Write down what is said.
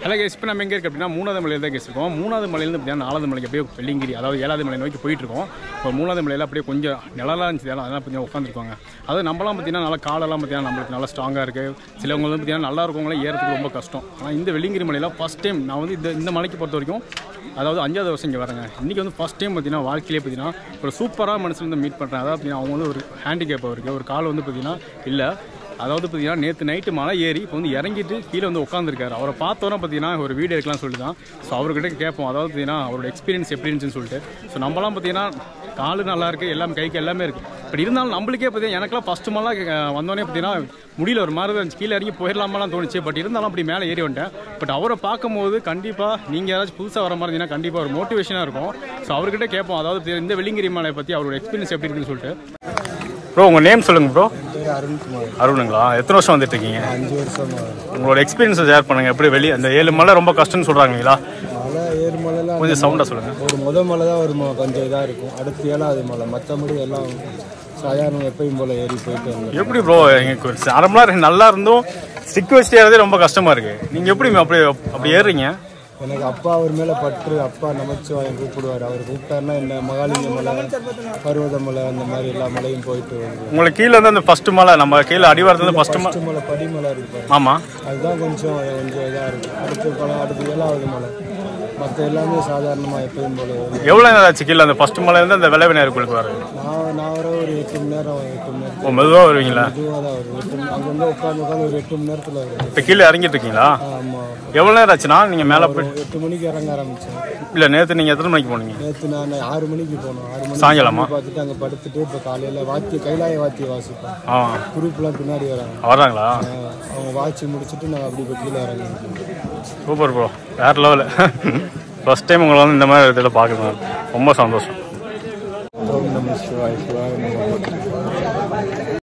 Hello case இப்போ நம்ம எங்கே இருக்கு அப்படின்னா மூணாவது மலையில் தான் கேஸ் இருக்கோம் மூணாவது மலையிலேருந்து பார்த்தீங்கன்னா நாலாவது மலைக்கு அப்படியே வெள்ளிங்கிரி அதாவது ஏழாவது மலை நோக்கி போயிட்டு இருக்கோம் இப்போ மூணாவது மலையில் அப்படியே கொஞ்சம் நிழலாக இருந்துச்சு அதெல்லாம் அதெல்லாம் பார்த்தீங்கன்னா உட்காந்துருக்காங்க அது நம்மலாம் பார்த்தீங்கன்னா நல்லா காலெல்லாம் பார்த்தீங்கன்னா நம்மளுக்கு நல்லா ஸ்ட்ராங்காக இருக்குது சிலவங்க வந்து பார்த்தீங்கன்னா நல்லா இருக்கவங்களாம் ஏறதுக்கு ரொம்ப கஷ்டம் ஆனால் இந்த வெள்ளிங்கிரி மலையில் ஃபஸ்ட் டைம் நான் வந்து இந்த இந்த மலைக்கு பொறுத்த வரைக்கும் அதாவது அஞ்சாவது வருஷம் இங்கே வரேங்க இன்றைக்கி வந்து ஃபஸ்ட் டைம் பார்த்தீங்கன்னா வாழ்க்கையிலே பார்த்தீங்கன்னா ஒரு சூப்பராக மனுஷன் வந்து மீட் பண்ணுறேன் அதாவது பார்த்தீங்கன்னா அவங்க வந்து ஒரு ஹேண்டிகேப் இருக்குது ஒரு கால் வந்து பார்த்தீங்கன்னா இல்லை அதாவது பார்த்தீங்கன்னா நேற்று நைட்டு மலை ஏறி இப்போ வந்து இறங்கிட்டு கீழே வந்து உட்காந்துருக்காரு அவரை பார்த்தோன்னா பார்த்தீங்கன்னா ஒரு வீடியோ எடுக்கலாம் சொல்லி தான் ஸோ அவர்கிட்ட கேட்போம் அதாவது பார்த்தீங்கன்னா அவரோட எக்ஸ்பீரியன்ஸ் எப்படி இருந்துச்சுன்னு சொல்லிட்டு ஸோ நம்மலாம் பார்த்தீங்கன்னா காலு நல்லா இருக்குது எல்லாம் கைக்கு எல்லாமே இருக்குது பட் இருந்தாலும் நம்மளுக்கே பார்த்தீங்கன்னா எனக்குலாம் ஃபஸ்ட்டு மலாம் வந்தோடனே பார்த்தீங்கன்னா முடியல ஒரு மாதிரி தான் இருந்துச்சு கீழே இறங்கி போயிடலாமெல்லாம் தோணுச்சு பட் இருந்தாலும் அப்படி மேலே ஏறி வந்துட்டேன் பட் அவரை பார்க்கும்போது கண்டிப்பாக நீங்கள் யாராச்சும் புதுசாக வர மாதிரி இருந்தீங்கன்னா கண்டிப்பாக ஒரு மோட்டிவேஷனாக இருக்கும் ஸோ அவர்கிட்ட கேட்போம் அதாவது இந்த வெள்ளிங்கிரி மலையை பற்றி அவரோட எக்ஸ்பீரியன்ஸ் எப்படி இருக்குன்னு சொல்லிட்டு ப்ரோ உங்கள் நேம் சொல்லுங்கள் ப்ரோ பேர் அருண்குமார் அருணுங்களா எத்தனை வருஷம் வந்துட்டு இருக்கீங்க அஞ்சு வருஷம் உங்களோட எக்ஸ்பீரியன்ஸை ஷேர் பண்ணுங்க எப்படி வெளியே அந்த ஏழு மலை ரொம்ப கஷ்டம்னு சொல்றாங்களா மலை ஏறு மலைலாம் கொஞ்சம் சவுண்டா சொல்லுங்க ஒரு முத மலை தான் ஒரு ம- கொஞ்சம் இதாக இருக்கும் அடுத்து ஏழாவது மலை மற்றபடி எல்லாம் சாதாரண எப்பயும் போல ஏறி போயிட்டு வந்தோம் எப்படி ப்ரோ எங்களுக்கு ஒரு அரை மணி நேரம் நல்லா இருந்தும் ஸ்டிக் வச்சுட்டு ஏறதே ரொம்ப கஷ்டமா இருக்கு நீங்க எப்படி அப்படி அப்படி ஏறுறீங்க எனக்கு அப்பா அவர் மேலே பற்று அப்பா நமச்சிவாயம் கூப்பிடுவார் அவர் கூப்பிட்டாருன்னா இந்த மகாலிங்க மலை பர்வத மலை அந்த மாதிரி எல்லா மலையும் போயிட்டு வருவோம் உங்களுக்கு கீழே இருந்து அந்த ஃபர்ஸ்ட் மலை நம்ம கீழே அடிவாரத்துல இருந்து ஃபர்ஸ்ட் மலை ஃபஸ்ட்டு மலை படிமலை இருக்கு பாரு. ஆமா அதுதான் கொஞ்சம் கொஞ்சம் இதாக இருக்கும் அடுத்து பல அடுத்து ஏழாவது மலை மற்ற எல்லாமே சாதாரணமாக எப்பயும் போல ஏறி எவ்வளவு நேரம் ஆச்சு கீழே அந்த ஃபர்ஸ்ட் மலை இருந்து அந்த விளைவு நேருக்குள்ளுக்கு வர நான் நான் வர ஒரு எட்டு மணி நேரம் எட்டு மணி நேரம் ஓ மெதுவா வருவீங்களா இதுவாக தான் வரும் எட்டு மணி அங்கே வந்து உட்காந்து உட்காந்து ஒரு எட்டு மணி நேரத்தில் வரும் இப்போ கீழே இறங்கிட்டு இருக்கீங்களா ஆமாம் எவ்வளவு நேரம் ஆச்சுன்னா நீங்க மேலே போய் எட்டு மணிக்கு இறங்க ஆரம்பித்தேன் இல்ல நேத்து நீங்க எத்தனை மணிக்கு போனீங்க நேற்று நான் ஆறு மணிக்கு போனோம் ஆறு மணிக்கு சாயங்காலமா? பார்த்துட்டு அங்கே படுத்துட்டு இப்போ காலையில் வாத்திய கைலாய வாத்திய வாசிப்பேன் ஆ குரூப்லாம் பின்னாடி வராங்க வர்றாங்களா ஆஹ் அவங்க வாட்சி முடிச்சுட்டு நாங்கள் அப்படி இப்போ கீழே இறங்கி சூப்பர் ப்ரோ வேற லெவலு ஃபர்ஸ்ட் டைம் உங்களை வந்து இந்த மாதிரி இதில் பார்க்குறேன் ரொம்ப சந்தோஷம் ஓம் நம சிவாய் சிவாய் நம